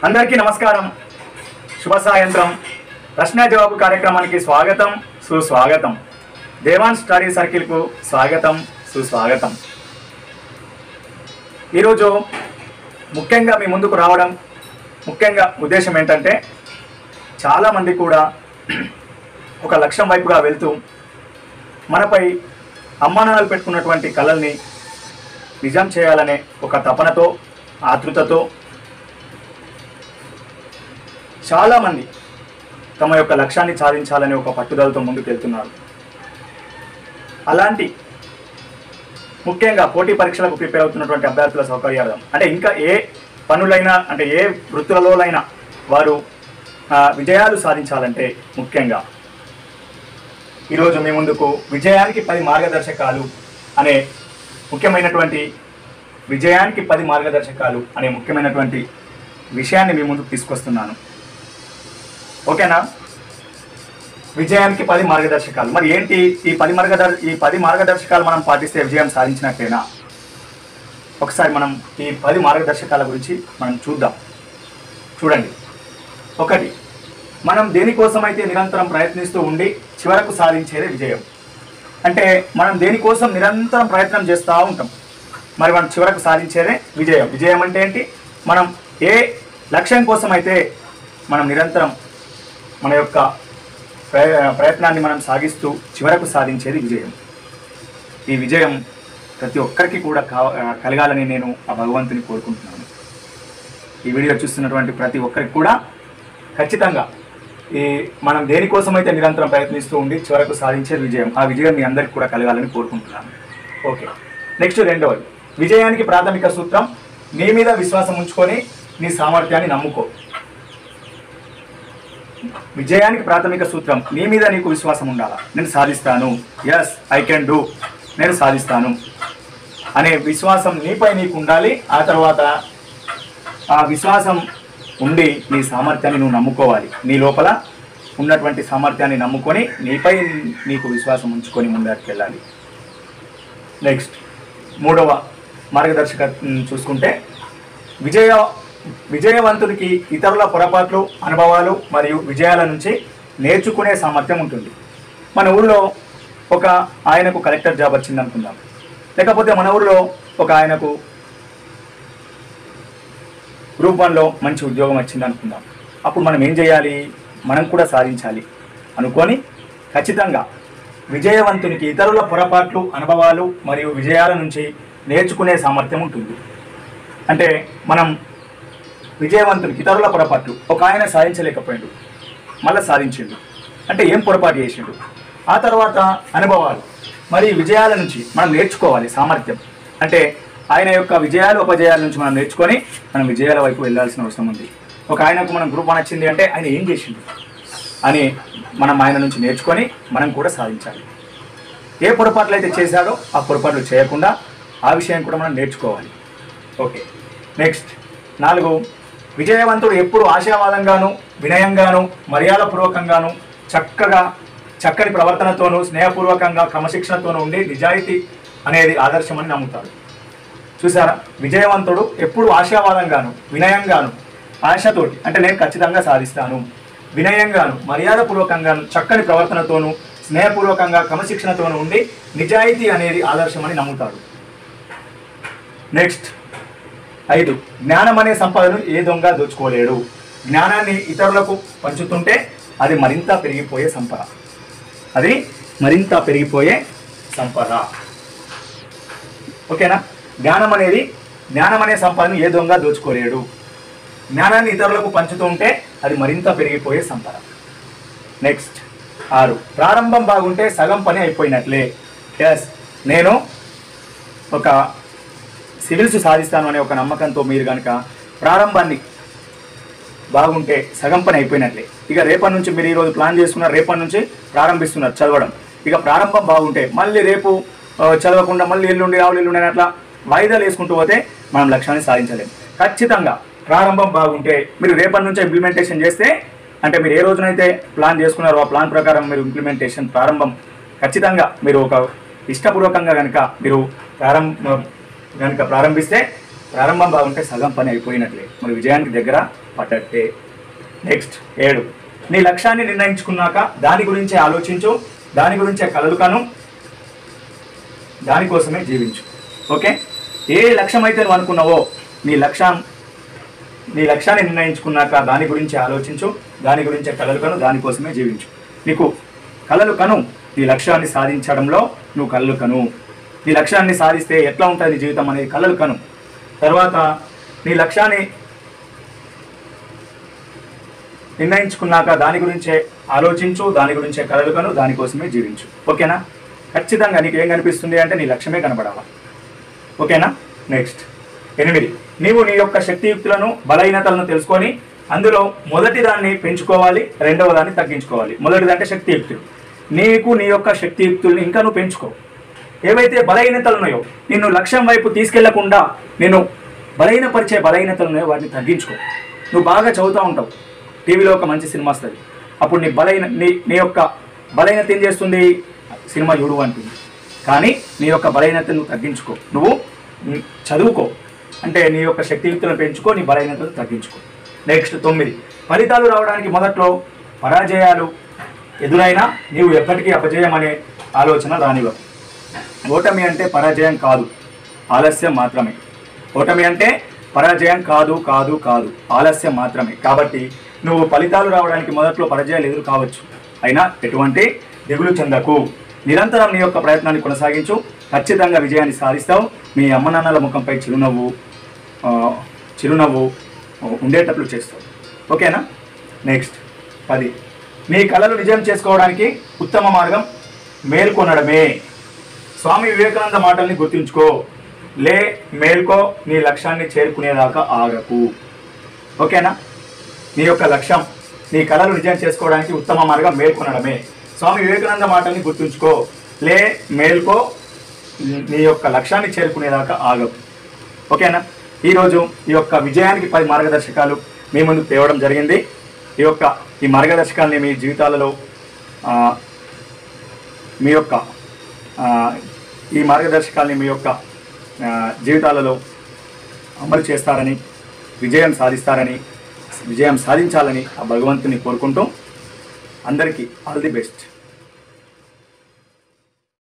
అందరికీ నమస్కారం శుభ సాయంత్రం ప్రశ్న జవాబు కార్యక్రమానికి స్వాగతం సుస్వాగతం దేవాన్ స్టడీ సర్కిల్కు స్వాగతం సుస్వాగతం ఈరోజు ముఖ్యంగా మీ ముందుకు రావడం ముఖ్యంగా ఉద్దేశం ఏంటంటే చాలామంది కూడా ఒక లక్ష్యం వైపుగా వెళ్తూ మనపై అమ్మానాలు పెట్టుకున్నటువంటి కళల్ని నిజం చేయాలనే ఒక తపనతో ఆతృతతో చాలామంది తమ యొక్క లక్ష్యాన్ని సాధించాలనే ఒక పట్టుదలతో ముందుకు వెళ్తున్నారు అలాంటి ముఖ్యంగా పోటీ పరీక్షలకు ప్రిపేర్ అవుతున్నటువంటి అభ్యర్థుల సౌకర్యార్థం అంటే ఇంకా ఏ పనులైనా అంటే ఏ వృత్తులలోనైనా వారు ఆ, విజయాలు సాధించాలంటే ముఖ్యంగా ఈరోజు మీ ముందుకు విజయానికి పది మార్గదర్శకాలు అనే ముఖ్యమైనటువంటి విజయానికి పది మార్గదర్శకాలు అనే ముఖ్యమైనటువంటి విషయాన్ని మీ ముందుకు తీసుకొస్తున్నాను ఓకేనా విజయానికి పది మార్గదర్శకాలు మరి ఏంటి ఈ పది మార్గదర్ ఈ పది మార్గదర్శకాలు మనం పాటిస్తే విజయం సాధించినట్టేనా ఒకసారి మనం ఈ పది మార్గదర్శకాల గురించి మనం చూద్దాం చూడండి ఒకటి మనం దేనికోసం అయితే నిరంతరం ప్రయత్నిస్తూ ఉండి చివరకు సాధించేదే విజయం అంటే మనం దేనికోసం నిరంతరం ప్రయత్నం చేస్తూ ఉంటాం మరి మనం చివరకు సాధించేదే విజయం విజయం అంటే ఏంటి మనం ఏ లక్ష్యం కోసం అయితే మనం నిరంతరం మన యొక్క ప్రయ- ప్రయత్నాన్ని మనం సాగిస్తూ చివరకు సాధించేది విజయం ఈ విజయం ప్రతి ఒక్కరికి కూడా కావ కలగాలని నేను ఆ భగవంతుని కోరుకుంటున్నాను ఈ వీడియో చూస్తున్నటువంటి ప్రతి ఒక్కరికి కూడా ఖచ్చితంగా ఈ మనం దేనికోసం అయితే నిరంతరం ప్రయత్నిస్తూ ఉండి చివరకు సాధించే విజయం ఆ విజయం మీ అందరికి కూడా కలగాలని కోరుకుంటున్నాను ఓకే నెక్స్ట్ రెండవది విజయానికి ప్రాథమిక సూత్రం నీ మీద విశ్వాసం ఉంచుకొని నీ సామర్థ్యాన్ని నమ్ముకో విజయానికి ప్రాథమిక సూత్రం నీ మీద నీకు విశ్వాసం ఉండాలా నేను సాధిస్తాను ఎస్ ఐ కెన్ డూ నేను సాధిస్తాను అనే విశ్వాసం నీపై నీకు ఉండాలి ఆ తర్వాత ఆ విశ్వాసం ఉండి నీ సామర్థ్యాన్ని నువ్వు నమ్ముకోవాలి నీ లోపల ఉన్నటువంటి సామర్థ్యాన్ని నమ్ముకొని నీపై నీకు విశ్వాసం ఉంచుకొని ముందరికి వెళ్ళాలి నెక్స్ట్ మూడవ మార్గదర్శక చూసుకుంటే విజయ విజయవంతుడికి ఇతరుల పొరపాట్లు అనుభవాలు మరియు విజయాల నుంచి నేర్చుకునే సామర్థ్యం ఉంటుంది మన ఊళ్ళో ఒక ఆయనకు కలెక్టర్ జాబ్ వచ్చింది అనుకుందాం లేకపోతే మన ఊళ్ళో ఒక ఆయనకు గ్రూప్ వన్లో మంచి ఉద్యోగం వచ్చింది అనుకుందాం అప్పుడు మనం ఏం చేయాలి మనం కూడా సాధించాలి అనుకొని ఖచ్చితంగా విజయవంతునికి ఇతరుల పొరపాట్లు అనుభవాలు మరియు విజయాల నుంచి నేర్చుకునే సామర్థ్యం ఉంటుంది అంటే మనం విజయవంతునికి ఇతరుల పొరపాట్లు ఒక ఆయన సాధించలేకపోయాడు మళ్ళీ సాధించిండు అంటే ఏం పొరపాటు చేసిండు ఆ తర్వాత అనుభవాలు మరి విజయాల నుంచి మనం నేర్చుకోవాలి సామర్థ్యం అంటే ఆయన యొక్క విజయాలు ఉపజయాల నుంచి మనం నేర్చుకొని మనం విజయాల వైపు వెళ్ళాల్సిన అవసరం ఉంది ఒక ఆయనకు మనం గ్రూప్ వన్ వచ్చింది అంటే ఆయన ఏం చేసిండు అని మనం ఆయన నుంచి నేర్చుకొని మనం కూడా సాధించాలి ఏ పొరపాట్లు అయితే చేశాడో ఆ పొరపాట్లు చేయకుండా ఆ విషయం కూడా మనం నేర్చుకోవాలి ఓకే నెక్స్ట్ నాలుగు విజయవంతుడు ఎప్పుడు ఆశావాదంగాను వినయంగాను మర్యాదపూర్వకంగాను చక్కగా చక్కని ప్రవర్తనతోనూ స్నేహపూర్వకంగా క్రమశిక్షణతోనూ ఉండి నిజాయితీ అనేది ఆదర్శమని నమ్ముతాడు చూసారా విజయవంతుడు ఎప్పుడు ఆశావాదంగాను వినయంగాను ఆశతోటి అంటే నేను ఖచ్చితంగా సాధిస్తాను వినయంగాను మర్యాదపూర్వకంగాను చక్కని ప్రవర్తనతోనూ స్నేహపూర్వకంగా క్రమశిక్షణతోనూ ఉండి నిజాయితీ అనేది ఆదర్శమని నమ్ముతాడు నెక్స్ట్ ఐదు జ్ఞానం అనే సంపదను ఏ దొంగ దోచుకోలేడు జ్ఞానాన్ని ఇతరులకు పంచుతుంటే అది మరింత పెరిగిపోయే సంపద అది మరింత పెరిగిపోయే సంపద ఓకేనా జ్ఞానం అనేది జ్ఞానం అనే సంపదను ఏ దొంగ దోచుకోలేడు జ్ఞానాన్ని ఇతరులకు పంచుతూ ఉంటే అది మరింత పెరిగిపోయే సంపద నెక్స్ట్ ఆరు ప్రారంభం బాగుంటే సగం పని అయిపోయినట్లే ఎస్ నేను ఒక సివిల్స్ సాధిస్తాను అనే ఒక నమ్మకంతో మీరు కనుక ప్రారంభాన్ని బాగుంటే సగం పని అయిపోయినట్లే ఇక రేపటి నుంచి మీరు ఈరోజు ప్లాన్ చేసుకున్నారు రేపటి నుంచి ప్రారంభిస్తున్నారు చదవడం ఇక ప్రారంభం బాగుంటే మళ్ళీ రేపు ఆ, చదవకుండా మళ్ళీ ఎల్లుండి రావులు ఎల్లుండి అని అట్లా వాయిదాలు వేసుకుంటూ పోతే మనం లక్ష్యాన్ని సాధించలేం ఖచ్చితంగా ప్రారంభం బాగుంటే మీరు రేపటి నుంచే ఇంప్లిమెంటేషన్ చేస్తే అంటే మీరు ఏ రోజునైతే ప్లాన్ చేసుకున్నారో ఆ ప్లాన్ ప్రకారం మీరు ఇంప్లిమెంటేషన్ ప్రారంభం ఖచ్చితంగా మీరు ఒక ఇష్టపూర్వకంగా కనుక మీరు ప్రారంభ కనుక ప్రారంభిస్తే ప్రారంభం బాగుంటే సగం పని అయిపోయినట్లే మరి విజయానికి దగ్గర పడ్డట్టే నెక్స్ట్ ఏడు నీ లక్ష్యాన్ని నిర్ణయించుకున్నాక దాని గురించే ఆలోచించు దాని గురించే కలలు కను దానికోసమే జీవించు ఓకే ఏ లక్ష్యం అయితే నువ్వు అనుకున్నావో నీ లక్ష్యం నీ లక్ష్యాన్ని నిర్ణయించుకున్నాక దాని గురించి ఆలోచించు దాని గురించే కలలు కను దానికోసమే జీవించు నీకు కలలు కను నీ లక్ష్యాన్ని సాధించడంలో నువ్వు కలలు కను నీ లక్ష్యాన్ని సాధిస్తే ఎట్లా ఉంటుంది నీ జీవితం అనేది కలలు కను తర్వాత నీ లక్ష్యాన్ని నిర్ణయించుకున్నాక దాని గురించే ఆలోచించు దాని గురించే కలలు కను దానికోసమే జీవించు ఓకేనా ఖచ్చితంగా నీకు ఏం కనిపిస్తుంది అంటే నీ లక్ష్యమే కనబడాలా ఓకేనా నెక్స్ట్ ఎనిమిది నీవు నీ యొక్క శక్తియుక్తులను బలహీనతలను తెలుసుకొని అందులో మొదటి దాన్ని పెంచుకోవాలి రెండవ దాన్ని తగ్గించుకోవాలి మొదటిది అంటే శక్తియుక్తులు నీకు నీ యొక్క శక్తియుక్తుల్ని ఇంకా నువ్వు పెంచుకో ఏవైతే బలహీనతలు ఉన్నాయో నిన్ను లక్ష్యం వైపు తీసుకెళ్లకుండా నేను బలహీనపరిచే బలహీనతలు ఉన్నాయో వాటిని తగ్గించుకో నువ్వు బాగా చదువుతూ ఉంటావు టీవీలో ఒక మంచి సినిమా వస్తుంది అప్పుడు నీ బలహీన నీ నీ యొక్క బలహీనత ఏం చేస్తుంది సినిమా చూడు అంటుంది కానీ నీ యొక్క బలహీనతను నువ్వు తగ్గించుకో నువ్వు మ్, చదువుకో అంటే నీ యొక్క శక్తియుక్తులను పెంచుకో నీ బలహీనతను తగ్గించుకో నెక్స్ట్ తొమ్మిది ఫలితాలు రావడానికి మొదట్లో పరాజయాలు ఎదురైనా నీవు ఎప్పటికీ అపజయం అనే ఆలోచన రానివ్వవు ఓటమి అంటే పరాజయం కాదు ఆలస్యం మాత్రమే ఓటమి అంటే పరాజయం కాదు కాదు కాదు ఆలస్యం మాత్రమే కాబట్టి నువ్వు ఫలితాలు రావడానికి మొదట్లో పరాజయాలు ఎదురు కావచ్చు అయినా ఎటువంటి దిగులు చెందకు నిరంతరం నీ యొక్క ప్రయత్నాన్ని కొనసాగించు ఖచ్చితంగా విజయాన్ని సాధిస్తావు మీ అమ్మ నాన్నల ముఖంపై చిరునవ్వు ఆ, చిరునవ్వు ఉండేటట్లు చేస్తావు ఓకేనా నెక్స్ట్ పది నీ కళలు నిజం చేసుకోవడానికి ఉత్తమ మార్గం మేల్కొనడమే స్వామి వివేకానంద మాటల్ని గుర్తుంచుకో లే మేల్కో నీ లక్ష్యాన్ని చేరుకునేదాకా ఆగకు ఓకేనా నీ యొక్క లక్ష్యం నీ కళలు నిజం చేసుకోవడానికి ఉత్తమ మార్గం మేల్కొనడమే స్వామి వివేకానంద మాటల్ని గుర్తుంచుకో లే మేల్కో నీ యొక్క లక్ష్యాన్ని చేరుకునేదాకా ఆగకు ఓకేనా ఈరోజు ఈ యొక్క విజయానికి పది మార్గదర్శకాలు మీ ముందుకు తేవడం జరిగింది ఈ యొక్క ఈ మార్గదర్శకాలని మీ జీవితాలలో ఆ, మీ యొక్క ఆ, ఈ మార్గదర్శకాల్ని మీ యొక్క ఆ, జీవితాలలో అమలు చేస్తారని విజయం సాధిస్తారని విజయం సాధించాలని ఆ భగవంతుని కోరుకుంటూ అందరికీ ఆల్ ది బెస్ట్